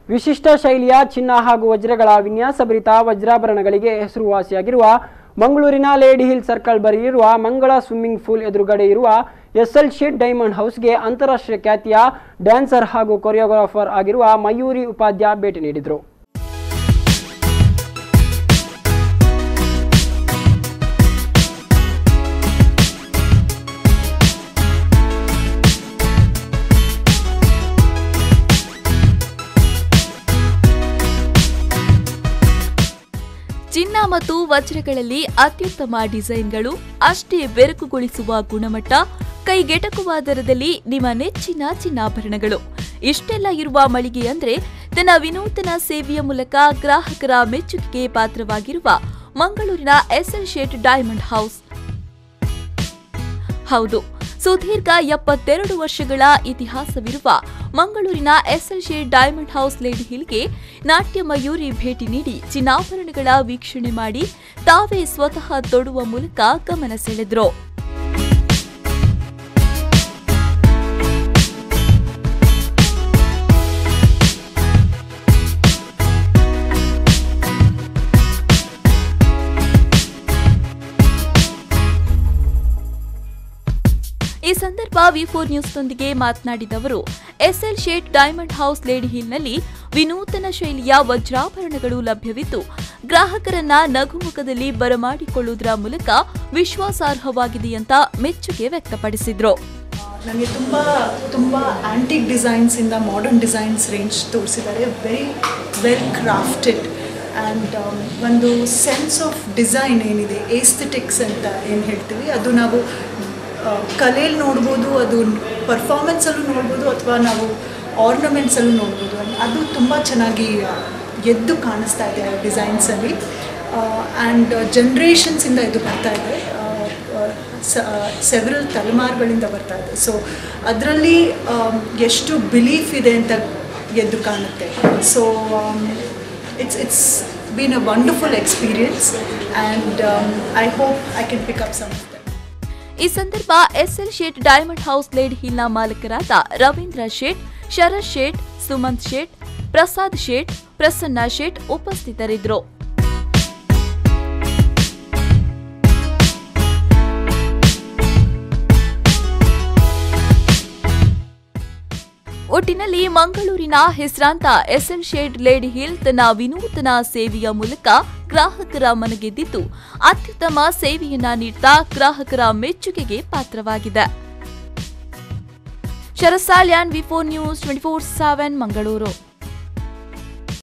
ವಿಶಿಷ್ಟ ಶೈಲಿಯ ಚಿನ್ನ ಹಾಗೂ ವಜ್ರಗಳ ವಿನ್ಯಾಸಭರಿತ ವಜ್ರಾಭರಣಗಳಿಗೆ ಹೆಸರುವಾಸಿಯಾಗಿರುವ ಮಂಗಳೂರಿನ ಲೇಡಿ ಹಿಲ್ ಸರ್ಕಲ್ ಬಳಿ ಇರುವ ಮಂಗಳ ಸ್ವಿಮ್ಮಿಂಗ್ ಪೂಲ್ ಎದುರುಗಡೆ ಇರುವ ಎಸ್ಎಲ್ ಶೀಟ್ ಡೈಮಂಡ್ ಹೌಸ್ಗೆ ಅಂತಾರಾಷ್ಟ್ರೀಯ ಖ್ಯಾತಿಯ ಡ್ಯಾನ್ಸರ್ ಹಾಗೂ ಕೊರಿಯೋಗ್ರಾಫರ್ ಆಗಿರುವ ಮಯೂರಿ ಉಪಾಧ್ಯ ಭೇಟಿ ನೀಡಿದರು ಚಿನ್ನ ಮತ್ತು ವಜ್ರಗಳಲ್ಲಿ ಅತ್ಯುತ್ತಮ ಡಿಸೈನ್ಗಳು ಅಷ್ಟೇ ಬೆರಕುಗೊಳಿಸುವ ಗುಣಮಟ್ಟ ಕೈಗೆಟಕುವ ದರದಲ್ಲಿ ನಿಮ್ಮ ನೆಚ್ಚಿನ ಚಿನ್ನಾಭರಣಗಳು ಇಷ್ಟೆಲ್ಲ ಇರುವ ಮಳಿಗೆ ಅಂದ್ರೆ ತನ್ನ ವಿನೂತನ ಸೇವೆಯ ಮೂಲಕ ಗ್ರಾಹಕರ ಮೆಚ್ಚುಗೆಗೆ ಪಾತ್ರವಾಗಿರುವ ಮಂಗಳೂರಿನ ಎಸ್ಎಲ್ ಶೇಟ್ ಡೈಮಂಡ್ ಹೌಸ್ ಹೌದು ಸುದೀರ್ಘ ಎಪ್ಪತ್ತೆರಡು ವರ್ಷಗಳ ಇತಿಹಾಸವಿರುವ ಮಂಗಳೂರಿನ SL Shet diamond house lady ಹಿಲ್ಗೆ ನಾಟ್ಯ ಮಯೂರಿ ಭೇಟಿ ನೀಡಿ ಚಿನ್ನಾಭರಣಗಳ ವೀಕ್ಷಣೆ ಮಾಡಿ ತಾವೇ ಸ್ವತಃ ತೊಡುವ ಮೂಲಕ ಗಮನ ಸೆಳೆದ್ರು ಈ ಸಂದರ್ಭ ವಿ ಫೋರ್ ನ್ಯೂಸ್ನೊಂದಿಗೆ ಮಾತನಾಡಿದವರು SL Shet diamond house lady ಹಿಲ್ನಲ್ಲಿ ವಿನೂತನ ಶೈಲಿಯ ವಜ್ರಾಭರಣಗಳು ಲಭ್ಯವಿದ್ದು ಗ್ರಾಹಕರನ್ನ ನಗುಮುಖದಲ್ಲಿ ಬರಮಾಡಿಕೊಳ್ಳುವುದರ ಮೂಲಕ ವಿಶ್ವಾಸಾರ್ಹವಾಗಿದೆ ಅಂತ ಮೆಚ್ಚುಗೆ ವ್ಯಕ್ತಪಡಿಸಿದ್ರು ನನಗೆ ತುಂಬ ತುಂಬ ಆ್ಯಂಟಿಕ್ ಡಿಸೈನ್ಸಿಂದ ಮಾಡರ್ನ್ ಡಿಸೈನ್ಸ್ ರೇಂಜ್ ತೋರಿಸಿದ್ದಾರೆ ವೆರಿ ವೆಲ್ ಕ್ರಾಫ್ಟೆಡ್ ಆ್ಯಂಡ್ ಒಂದು ಸೆನ್ಸ್ ಆಫ್ ಡಿಸೈನ್ ಏನಿದೆ ಏಸ್ಥೆಟಿಕ್ಸ್ ಅಂತ ಏನು ಹೇಳ್ತೀವಿ ಅದು ನಾವು ಕಲೆಯಲ್ಲಿ ನೋಡ್ಬೋದು ಅದು ಪರ್ಫಾರ್ಮೆನ್ಸಲ್ಲೂ ನೋಡ್ಬೋದು ಅಥವಾ ನಾವು ಆರ್ನಮೆಂಟ್ಸಲ್ಲೂ ನೋಡ್ಬೋದು ಅದು ತುಂಬ ಚೆನ್ನಾಗಿ ಎದ್ದು ಕಾಣಿಸ್ತಾ ಇದೆ ಆ ಡಿಸೈನ್ಸಲ್ಲಿ ಆ್ಯಂಡ್ ಜನ್ರೇಷನ್ಸಿಂದ ಇದು ಬರ್ತಾ ಇದೆ ಸೆವೆರಲ್ ತಲೆಮಾರುಗಳಿಂದ ಬರ್ತಾ ಇದೆ ಸೊ ಅದರಲ್ಲಿ ಎಷ್ಟು ಬಿಲೀಫ್ ಇದೆ ಅಂತ ಎದ್ದು ಕಾಣುತ್ತೆ so it's it's been a wonderful experience and I hope I can pick up some ಈ ಸಂದರ್ಭ SL Shet diamond house lady ಹಿಲ್ನ ಮಾಲಕರಾದ ರವೀಂದ್ರ ಶೇಟ್ ಶರತ್ ಶೇಟ್ ಸುಮಂತ್ ಶೇಟ್ ಪ್ರಸಾದ್ ಶೇಟ್ ಪ್ರಸನ್ನ ಶೇಟ್ ಉಪಸ್ಥಿತರಿದ್ದರು ಒಟ್ಟಿನಲ್ಲಿ ಮಂಗಳೂರಿನ ಹೆಸರಾಂತ ಎಸ್ಎಲ್ ಶೇಡ್ ಲೇಡಿ ಹಿಲ್ ತನ್ನ ವಿನೂತನ ಸೇವೆಯ ಮೂಲಕ ಗ್ರಾಹಕರ ಮನಗೆದ್ದಿದ್ದು ಅತ್ಯುತ್ತಮ ಸೇವೆಯನ್ನ ನೀಡ್ತಾ ಗ್ರಾಹಕರ ಮೆಚ್ಚುಗೆಗೆ ಪಾತ್ರವಾಗಿದೆ ಶರಸಾಲ್ಯಾನ್ V four news twenty four seven Mangaluru